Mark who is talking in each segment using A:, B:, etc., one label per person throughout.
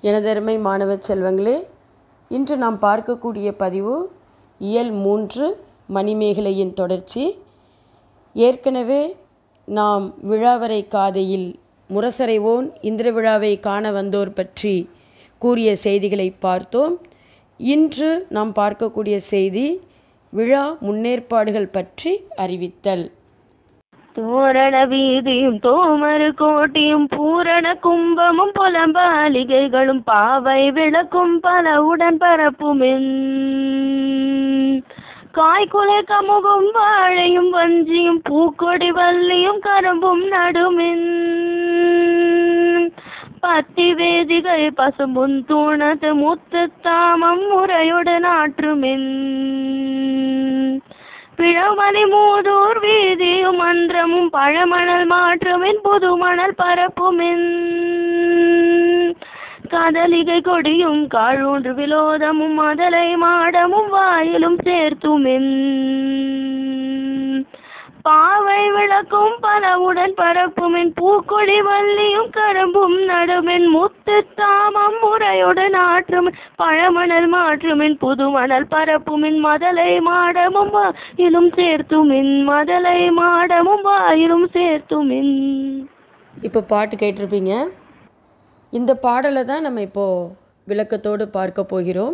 A: எனதருமை மாணவ செல்வங்களே இன்று நாம் பார்க்கக்கூடிய பதிவு இயல் மூன்று மணிமேகலையின் தொடர்ச்சி ஏற்கனவே நாம் விழாவரை காதையில் முரசறைவோன் இந்திர விழாவை காண வந்தோர் பற்றி கூறிய செய்திகளை பார்த்தோம் இன்று நாம் பார்க்கக்கூடிய செய்தி விழா முன்னேற்பாடுகள் பற்றி அறிவித்தல்
B: தோரண வீதியும் தோமரு கோட்டியும் பூரண கும்பமும் புலம்பாலிகைகளும் பாவை விளக்கும் பல உடன் பரப்புமென் காய்குலை கமுகும் வாழையும் வஞ்சியும் பூக்கொடி வள்ளியும் கரும்பும் நடுமின் பத்தி வேதிகை பசும்புன் தூணத்து முத்து தாமம் முறையுடன் ஆற்றுமின் பிழமணி மூதூர் வீதியும் மன்றமும் பழமணல் மாற்றுமின் புது மணல் பரப்புமின் கதலிகை கொடியும் காழூன்று விலோதமும் மதலை மாடமும் வாயிலும் சேர்த்துமின் பாவை விளக்கும் பலவுடன் பரப்புமின் பூக்கொடி வள்ளியும் கரும்பும் நடுமின் முத்து தாமம் முறையுடன் ஆற்றுமின் பழமணல் மாற்றுமின் புது மணல் பரப்புமின் மதலை மாடமும் வாயிலும் சேர்த்துமின் மதலை மாடமும் வாயிலும் சேர்த்துமின்
A: இப்போ பாட்டு கேட்டிருப்பீங்க இந்த பாடலை தான் நம்ம இப்போது விளக்கத்தோடு பார்க்க போகிறோம்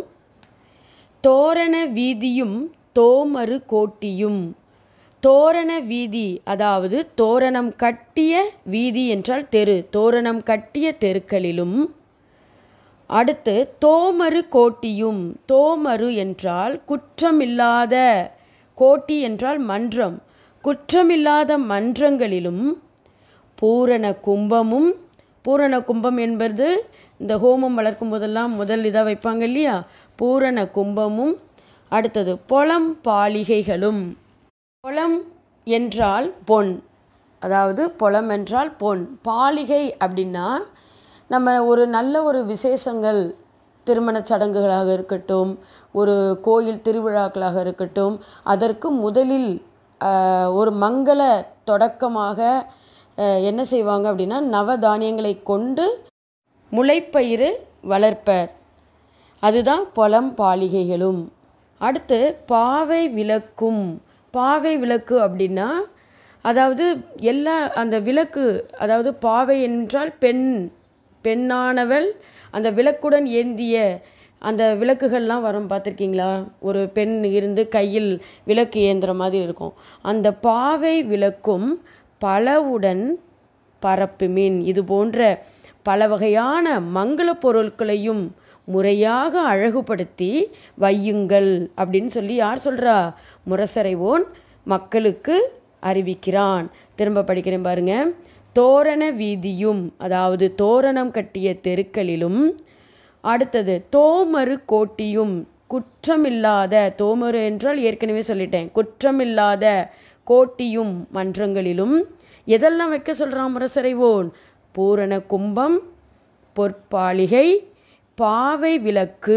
A: தோரண வீதியும் தோமரு கோட்டியும் தோரண வீதி அதாவது தோரணம் கட்டிய வீதி என்றால் தெரு தோரணம் கட்டிய தெருக்களிலும் அடுத்து தோமரு கோட்டியும் தோமரு என்றால் குற்றமில்லாத கோட்டி என்றால் மன்றம் குற்றமில்லாத மன்றங்களிலும் பூரண கும்பமும் பூரண கும்பம் என்பது இந்த ஹோமம் வளர்க்கும் போதெல்லாம் முதல் இதாக வைப்பாங்க இல்லையா பூரண கும்பமும் அடுத்தது பொலம் பாலிகைகளும் பொலம் என்றால் பொன் அதாவது பொலம் என்றால் பொன் பாலிகை அப்படின்னா நம்ம ஒரு நல்ல ஒரு விசேஷங்கள் திருமணச் சடங்குகளாக இருக்கட்டும் ஒரு கோயில் திருவிழாக்களாக இருக்கட்டும் அதற்கு முதலில் ஆஹ், ஒரு மங்கள தொடக்கமாக ஆஹ், என்ன செய்வாங்க அப்படின்னா நவதானியங்களை கொண்டு முளைப்பயிறு வளர்ப்பர் அதுதான் பொலம் பாலிகைகளும் அடுத்து பாவை விளக்கும் பாவை விளக்கு அப்படின்னா அதாவது எல்லா அந்த விளக்கு அதாவது பாவை என்றால் பெண் பெண்ணானவள் அந்த விளக்குடன் ஏந்திய அந்த விளக்குகள்லாம் வரும் பார்த்துருக்கீங்களா ஒரு பெண் இருந்து கையில் விளக்கு ஏந்துற மாதிரி இருக்கும் அந்த பாவை விளக்கும் பலவுடன் பரப்புமின் இது போன்ற பல வகையான மங்கள பொருட்களையும் முறையாக அழகுபடுத்தி வையுங்கள் அப்படின்னு சொல்லி யார் சொல்கிறா முரசறைவோன் மக்களுக்கு அறிவிக்கிறான் திரும்ப படிக்கிறேன் பாருங்க தோரண வீதியும் அதாவது தோரணம் கட்டிய தெருக்களிலும் அடுத்தது தோமரு கோட்டியும் குற்றமில்லாத தோமரு என்றால் ஏற்கனவே சொல்லிட்டேன் குற்றமில்லாத கோட்டியும் மன்றங்களிலும் எதெல்லாம் வைக்க சொல்கிறான் முரசறைவோன் பூரண கும்பம் பொற்பாளிகை பாவை விளக்கு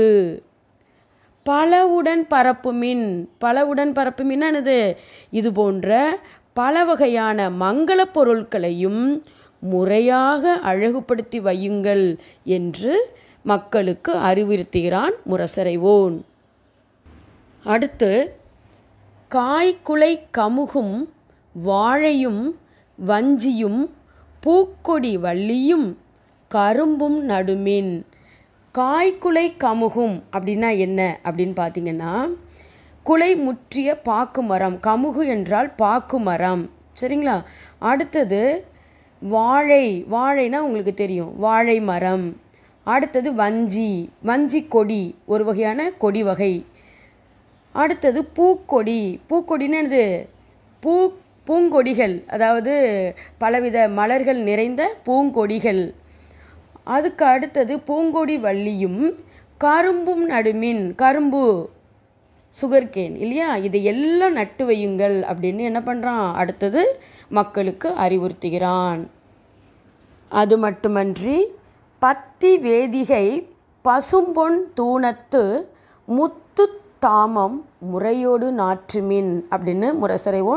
A: பலவுடன் பரப்புமின் பலவுடன் பரப்புமின் என்னது இது போன்ற பல வகையான மங்கள பொருட்களையும் முறையாக அழகுபடுத்தி வையுங்கள் என்று மக்களுக்கு அறிவுறுத்துகிறான் முரசறைவோன் அடுத்து காய்குலை கமுகும் வாழையும் வஞ்சியும் பூக்கொடி வள்ளியும் கரும்பும் நடுமின் காய்குலை கமுகும் அப்படின்னா என்ன அப்படின்னு பார்த்தீங்கன்னா குலை முற்றிய பாக்கு மரம் கமுகு என்றால் பாக்கு மரம் சரிங்களா அடுத்தது வாழை வாழைனா உங்களுக்கு தெரியும் வாழை மரம் அடுத்தது வஞ்சி வஞ்சி கொடி ஒரு வகையான கொடி வகை அடுத்தது பூக்கொடி பூக்கொடின்னு என்னது பூ பூங்கொடிகள் அதாவது பலவித மலர்கள் நிறைந்த பூங்கொடிகள் அதுக்கு அடுத்தது பூங்கொடி வள்ளியும் கரும்பும் நடுமின் கரும்பு சுகர்கேன் இல்லையா இதை எல்லாம் நட்டு வையுங்கள் அப்படின்னு என்ன பண்ணுறான் அடுத்தது மக்களுக்கு அறிவுறுத்துகிறான் அது மட்டுமன்றி பத்தி வேதிகை பசும்பொன் தூணத்து முத்து தாமம் முறையோடு நாற்றுமின் அப்படின்னு முரசறைவோன்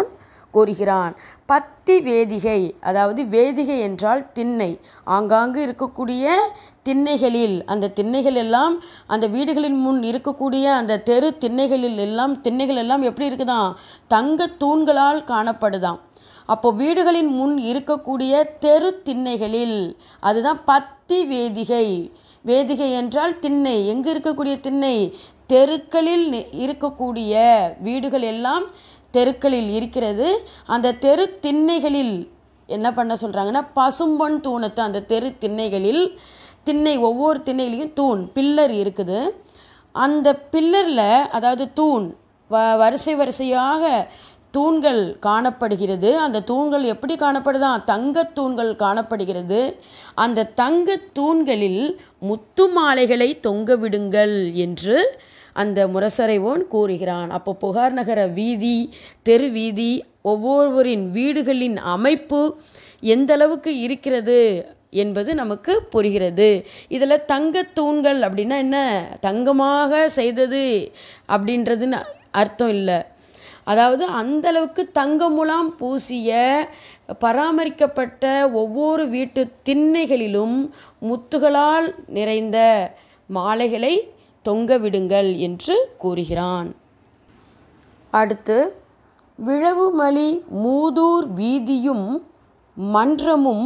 A: கூறுகிறான் பத்தி வேதிகை அதாவது வேதிகை என்றால் திண்ணை ஆங்காங்கு இருக்கக்கூடிய திண்ணைகளில் அந்த திண்ணைகள் எல்லாம் அந்த வீடுகளின் முன் இருக்கக்கூடிய அந்த தெரு திண்ணைகளில் எல்லாம் திண்ணைகள் எல்லாம் எப்படி இருக்குதாம் தங்க தூண்களால் காணப்படுதாம் அப்போ வீடுகளின் முன் இருக்கக்கூடிய தெரு திண்ணைகளில் அதுதான் பத்தி வேதிகை வேதிகை என்றால் திண்ணை எங்கே இருக்கக்கூடிய திண்ணை தெருக்களில் நி- இருக்கக்கூடிய வீடுகள் எல்லாம் தெருக்களில் இருக்கிறது அந்த தெரு திண்ணைகளில் என்ன பண்ண சொல்கிறாங்கன்னா பசும்பொன் தூணத்தை அந்த தெரு திண்ணைகளில் திண்ணை ஒவ்வொரு திண்ணையிலையும் தூண் பில்லர் இருக்குது அந்த பில்லரில் அதாவது தூண் வ வரிசை வரிசையாக தூண்கள் காணப்படுகிறது அந்த தூண்கள் எப்படி காணப்படுதான் தங்கத் தூண்கள் காணப்படுகிறது அந்த தங்கத் தூண்களில் முத்து மாலைகளை தொங்க விடுங்கள் என்று அந்த முரசறைவோன் கூறுகிறான் அப்போ புகார் நகர வீதி தெரு வீதி ஒவ்வொருவரின் வீடுகளின் அமைப்பு எந்த அளவுக்கு இருக்கிறது என்பது நமக்கு புரிகிறது இதில் தங்கத் தூண்கள் அப்படின்னா என்ன தங்கமாக செய்தது அப்படின்றதுன்னு அர்த்தம் இல்லை அதாவது அந்த அளவுக்கு தங்க முலாம் பூசிய பராமரிக்கப்பட்ட ஒவ்வொரு வீட்டு திண்ணைகளிலும் முத்துகளால் நிறைந்த மாலைகளை தொங்க விடுங்கள் என்று கூறுகிறான் அடுத்து விழவுமலி மூதூர் வீதியும் மன்றமும்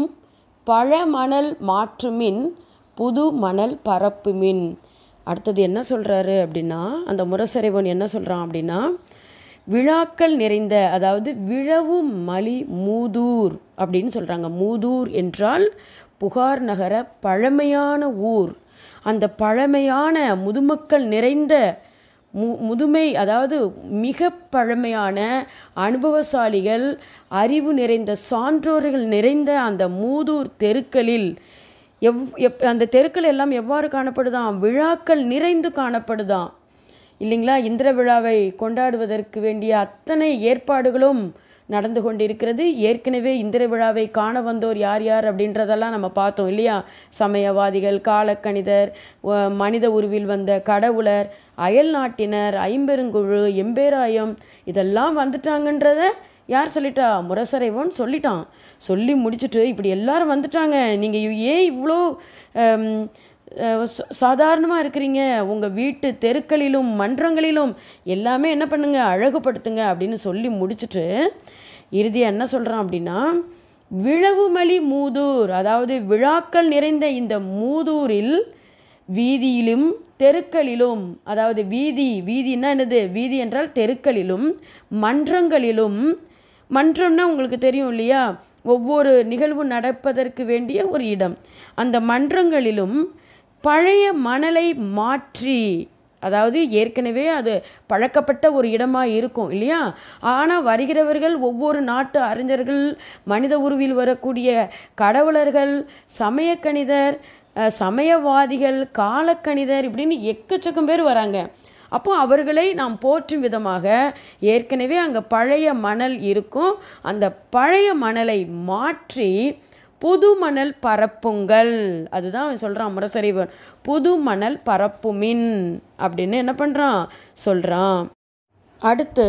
A: பழமணல் மாற்றுமின் புது மணல் பரப்புமின் அடுத்தது என்ன சொல்கிறாரு அப்படின்னா அந்த முரசறைவன் என்ன சொல்கிறான் அப்படின்னா விழாக்கள் நிறைந்த அதாவது விழவு மலி மூதூர் அப்படின்னு சொல்கிறாங்க மூதூர் என்றால் புகார் நகர பழமையான ஊர் அந்த பழமையான முதுமக்கள் நிறைந்த மு முதுமை அதாவது மிக பழமையான அனுபவசாலிகள் அறிவு நிறைந்த சான்றோர்கள் நிறைந்த அந்த மூதூர் தெருக்களில் எவ் எப் அந்த தெருக்கள் எல்லாம் எவ்வாறு காணப்படுதாம் விழாக்கள் நிறைந்து காணப்படுதாம் இல்லைங்களா இந்திர விழாவை கொண்டாடுவதற்கு வேண்டிய அத்தனை ஏற்பாடுகளும் நடந்து கொண்டிருக்கிறது ஏற்கனவே இந்திர விழாவை காண வந்தோர் யார் யார் அப்படின்றதெல்லாம் நம்ம பார்த்தோம் இல்லையா சமயவாதிகள் காலக்கணிதர் வ- மனித உருவில் வந்த கடவுளர் அயல் நாட்டினர் ஐம்பெருங்குழு எம்பேராயம் இதெல்லாம் வந்துட்டாங்கன்றத யார் சொல்லிட்டா முரசறைவன் சொல்லிட்டான் சொல்லி முடிச்சுட்டு இப்படி எல்லாரும் வந்துட்டாங்க நீங்கள் ஏன் இவ்வளோ சாதாரணமாக இருக்கிறீங்க உங்கள் வீட்டு தெருக்களிலும் மன்றங்களிலும் எல்லாமே என்ன பண்ணுங்க அழகுபடுத்துங்க அப்படின்னு சொல்லி முடிச்சுட்டு இறுதியாக என்ன சொல்கிறான் அப்படின்னா விழவுமலி மூதூர் அதாவது விழாக்கள் நிறைந்த இந்த மூதூரில் வீதியிலும் தெருக்களிலும் அதாவது வீதி வீதின்னா என்னது வீதி என்றால் தெருக்களிலும் மன்றங்களிலும் மன்றம்னா உங்களுக்கு தெரியும் இல்லையா ஒவ்வொரு நிகழ்வு நடப்பதற்கு வேண்டிய ஒரு இடம் அந்த மன்றங்களிலும் பழைய மணலை மாற்றி அதாவது ஏற்கனவே அது பழக்கப்பட்ட ஒரு இடமாக இருக்கும் இல்லையா ஆனால் வருகிறவர்கள் ஒவ்வொரு நாட்டு அறிஞர்கள் மனித உருவில் வரக்கூடிய கடவுளர்கள் சமயக்கணிதர் அஹ், சமயவாதிகள் காலக்கணிதர் இப்படின்னு எக்கச்சக்கம் பேர் வராங்க அப்போ அவர்களை நாம் போற்றும் விதமாக ஏற்கனவே அங்கே பழைய மணல் இருக்கும் அந்த பழைய மணலை மாற்றி புது மணல் பரப்புங்கள் அதுதான் அவன் சொல்கிறான் முரசறிவன் புது மணல் பரப்புமின் அப்படின்னு என்ன பண்ணுறான் சொல்கிறான் அடுத்து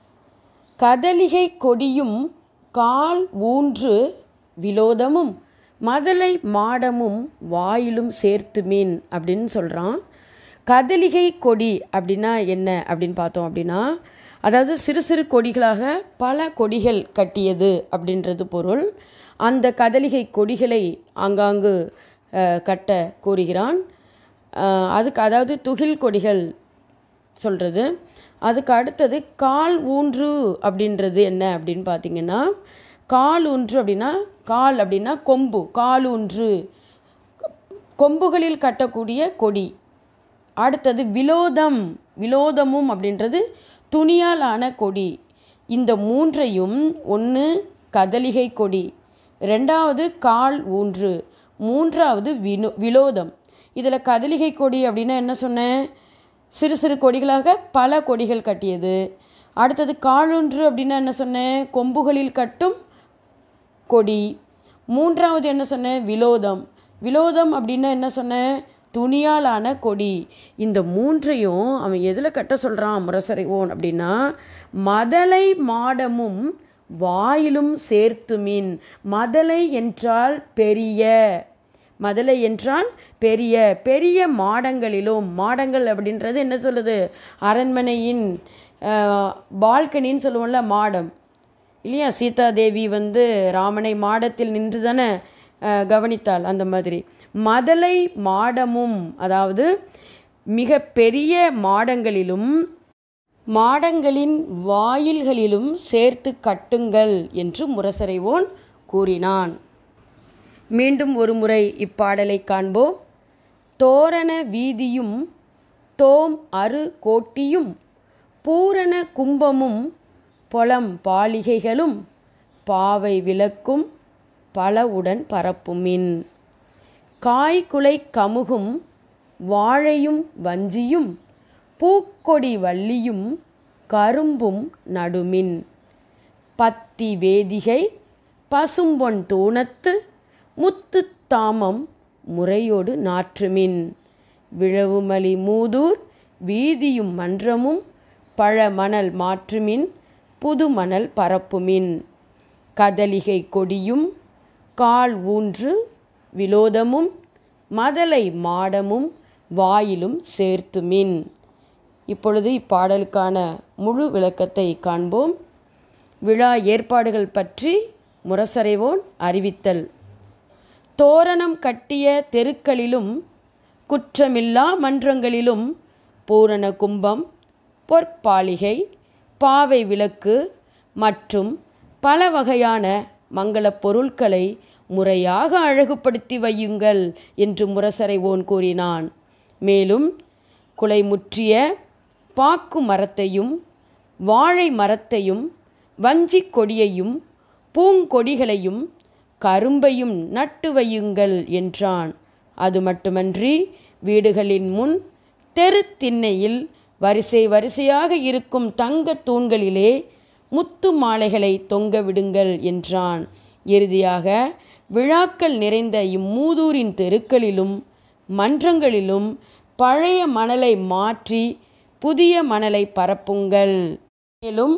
A: கதலிகை கொடியும் கால் ஊன்று விலோதமும் மதலை மாடமும் வாயிலும் சேர்த்து மீன் அப்படின்னு சொல்கிறான் கதலிகை கொடி அப்படின்னா என்ன அப்படின்னு பார்த்தோம் அப்படின்னா அதாவது சிறு சிறு கொடிகளாக பல கொடிகள் கட்டியது அப்படின்றது பொருள் அந்த கதலிகை கொடிகளை ஆங்காங்கு அஹ், கட்ட கூறுகிறான் அஹ், அதுக்கு அதாவது துகில் கொடிகள் சொல்கிறது அதுக்கு அடுத்தது கால் ஊன்று அப்படின்றது என்ன அப்படின்னு பார்த்தீங்கன்னா கால் ஊன்று அப்படின்னா கால் அப்படின்னா கொம்பு கால் ஊன்று கொம்புகளில் கட்டக்கூடிய கொடி அடுத்தது விலோதம் விலோதமும் அப்படின்றது துணியால் ஆன கொடி இந்த மூன்றையும் ஒன்று கதலிகை கொடி ரெண்டாவது கால் ஊன்று மூன்றாவது வினோ விலோதம் இதில் கதலிகை கொடி அப்படின்னா என்ன சொன்னேன் சிறு சிறு கொடிகளாக பல கொடிகள் கட்டியது அடுத்தது காலொன்று அப்படின்னா என்ன சொன்னேன் கொம்புகளில் கட்டும் கொடி மூன்றாவது என்ன சொன்னேன் விலோதம் விலோதம் அப்படின்னா என்ன சொன்னேன் துணியால் ஆன கொடி இந்த மூன்றையும் அவன் எதில் கட்ட சொல்கிறான் முரசறை ஓன் அப்படின்னா மதலை மாடமும் வாயிலும் சேர்த்துமின் மதலை என்றால் பெரிய மதலை என்றால் பெரிய பெரிய மாடங்களிலும் மாடங்கள் அப்படின்றது என்ன சொல்லுது அரண்மனையின் பால்கனின்னு சொல்லுவோம்ல மாடம் இல்லையா சீதாதேவி வந்து ராமனை மாடத்தில் நின்று தானே கவனித்தாள் அந்த மாதிரி மதலை மாடமும் அதாவது மிக பெரிய மாடங்களிலும் மாடங்களின் வாயில்களிலும் சேர்த்து கட்டுங்கள் என்று முரசறைவோன் கூறினான் மீண்டும் ஒரு முறை இப்பாடலை காண்போம் தோரண வீதியும் தோம் அரு கோட்டியும் பூரண கும்பமும் பொலம் பாலிகைகளும் பாவை விளக்கும் பலவுடன் பரப்புமின் காய்குலை கமுகும் வாழையும் வஞ்சியும் பூக்கொடி வள்ளியும் கரும்பும் நடுமின் பத்தி வேதிகை பசும்பொன் தூணத்து முத்து தாமம் முறையோடு நாற்றுமின் விழவுமலி மூதூர் வீதியும் மன்றமும் பழமணல் மாற்றுமின் புதுமணல் பரப்புமின் கதலிகை கொடியும் கால் ஊன்று விலோதமும் மதலை மாடமும் வாயிலும் சேர்த்துமின் இப்பொழுது இப்பாடலுக்கான முழு விளக்கத்தை காண்போம் விழா ஏற்பாடுகள் பற்றி முரசறைவோன் அறிவித்தல் தோரணம் கட்டிய தெருக்களிலும் குற்றமில்லா மன்றங்களிலும் பூரண கும்பம் பொற்பாலிகை பாவை விளக்கு மற்றும் பல வகையான மங்களப் பொருட்களை முறையாக அழகுபடுத்தி வையுங்கள் என்று முரசறைவோன் கூறினான் மேலும் குலைமுற்றிய பாக்கு மரத்தையும் வாழை மரத்தையும் வஞ்சிக் கொடியையும் பூங்கொடிகளையும் கரும்பையும் நட்டு வையுங்கள் என்றான் அது மட்டுமன்றி வீடுகளின் முன் தெரு திண்ணையில் வரிசை வரிசையாக இருக்கும் தங்க தூண்களிலே முத்து மாலைகளை தொங்க விடுங்கள் என்றான் இறுதியாக விழாக்கள் நிறைந்த இம்மூதூரின் தெருக்களிலும் மன்றங்களிலும் பழைய மணலை மாற்றி புதிய மணலை பரப்புங்கள் மேலும்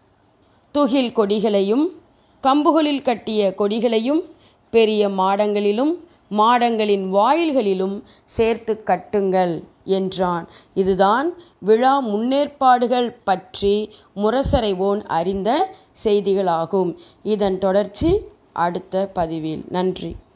A: துகில் கொடிகளையும் கம்புகளில் கட்டிய கொடிகளையும் பெரிய மாடங்களிலும் மாடங்களின் வாயில்களிலும் சேர்த்து கட்டுங்கள் என்றான் இதுதான் விழா முன்னேற்பாடுகள் பற்றி முரசறைவோன் அறிந்த செய்திகளாகும் இதன் தொடர்ச்சி அடுத்த பதிவில் நன்றி